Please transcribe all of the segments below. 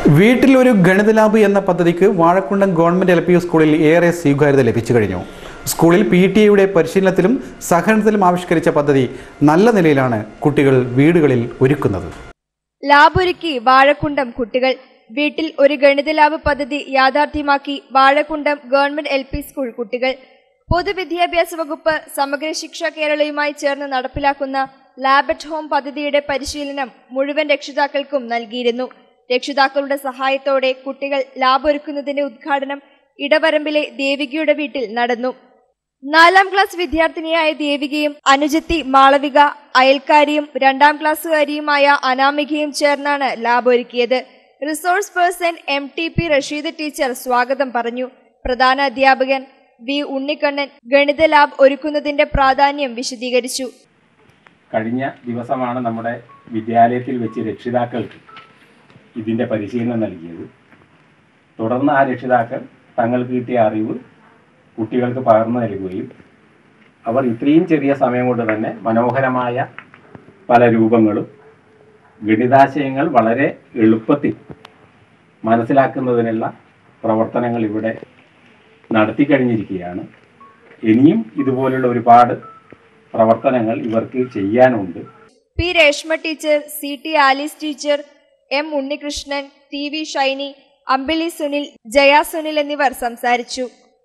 വീട്ടിൽ ഒരു ഗണിത ലാബ് എന്ന പദ്ധതിക്ക് Vazhakkundam government L P U സ്കൂളിൽ ഏറെ സ്വീകാര്യത ലഭിച്ചു കഴിഞ്ഞു സ്കൂളിൽ പി ടി എയുടെ പരിശീലനത്തിലും സഹകരണത്തിലും ആവിഷ്കരിച്ച പദ്ധതി നല്ല നിലയിലാണ് കുട്ടികൾ വീടുകളിൽ ഒരുക്കുന്നത് ലാബൊരുക്കി വാഴക്കുണ്ടം കുട്ടികൾ വീട്ടിൽ ഒരു ഗണിത ലാബ് പദ്ധതി യാഥാർത്ഥ്യമാക്കി Vazhakkundam government L P school കുട്ടികൾ പൊതുവിദ്യാഭ്യാസ വകുപ്പ് സമഗ്ര ശിക്ഷ കേരളയുമായി ചേർന്ന് നടപ്പിലാക്കുന്ന ലാബ് അറ്റ് ഹോം പദ്ധതിയുടെ പരിശീലനം മുഴുവൻ രക്ഷിതാക്കൾക്കും നൽകിയിരുന്നു രക്ഷിതാക്കളുടെ സഹായത്തോടെ കുട്ടികൾ ലാബ് ഒരുക്കുന്നതിന്റെ ഉദ്ഘാടനം ഇടവരമ്പിലെ ദേവികയുടെ വീട്ടിൽ നടന്നു നാലാം ക്ലാസ് വിദ്യാർത്ഥിനിയായ ദേവികയും അനുജത്തി മാളവിക അയൽക്കാരിയും രണ്ടാം ക്ലാസ്സുകാരിയുമായ അനാമികയും ചേർന്നാണ് ലാബ് ഒരുക്കിയത് resource person M T P Rasheed teacher സ്വാഗതം പറഞ്ഞു പ്രധാന അധ്യാപകൻ വി ഉണ്ണിക്കണ്ണൻ ഗണിത ലാബ് ഒരുക്കുന്നതിന്റെ പ്രാധാന്യം വിശദീകരിച്ചു കഴിഞ്ഞ ദിവസമാണ് നമ്മുടെ വിദ്യാലയത്തിൽ വെച്ച് രക്ഷിതാക്കൾക്ക് ഇതിൻ്റെ പരിശീലനം നൽകിയത് തുടർന്ന് ആ രക്ഷിതാക്കൾ തങ്ങൾക്ക് കിട്ടിയ അറിവ് കുട്ടികൾക്ക് പകർന്നു നൽകുകയും അവർ ഇത്രയും ചെറിയ സമയം കൊണ്ട് തന്നെ മനോഹരമായ പല രൂപങ്ങളും ഗണിതാശയങ്ങൾ വളരെ എളുപ്പത്തിൽ മനസ്സിലാക്കുന്നതിനുള്ള പ്രവർത്തനങ്ങൾ ഇവിടെ നടത്തി കഴിഞ്ഞിരിക്കുകയാണ് ഇനിയും ഇതുപോലുള്ള ഒരുപാട് പ്രവർത്തനങ്ങൾ ഇവർക്ക് ചെയ്യാനുണ്ട് P Reshma teacher C T Alice teacher M Unnikrishnan T V Shiny Ambili Sunil Jaya Sunil എന്നിവർ സംസാരിച്ചു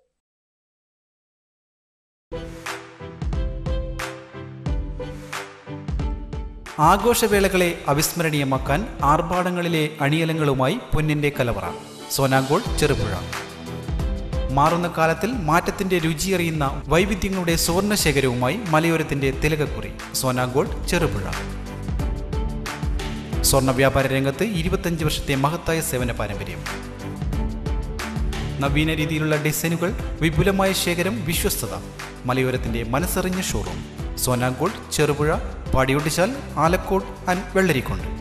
ആഘോഷവേളകളെ അവിസ്മരണീയമാക്കാൻ ആർഭാടങ്ങളിലെ അണിയലങ്ങളുമായി പൊന്നിന്റെ കലവറ സോനാങ്കോൾ ചെറുപുഴ മാറുന്ന കാലത്തിൽ മാറ്റത്തിന്റെ രുചിയറിയുന്ന വൈവിധ്യങ്ങളുടെ സുവർണശേഖരവുമായി മലയോരത്തിന്റെ തിലകക്കുറി സോനാങ്കോൾ ചെറുപുഴ സ്വർണ്ണ വ്യാപാര രംഗത്ത് ഇരുപത്തഞ്ച് വർഷത്തെ മഹത്തായ സേവന പാരമ്പര്യം നവീന രീതിയിലുള്ള ഡിസൈനുകൾ വിപുലമായ ശേഖരം വിശ്വസ്തത മലയോരത്തിന്റെ മനസ്സറിഞ്ഞ ഷോറൂം സോനാങ്കോട് ചെറുപുഴ പാടിയൊട്ടിച്ചാൽ ആലക്കോട് ആൻഡ് വെള്ളരിക്കോണ്ട്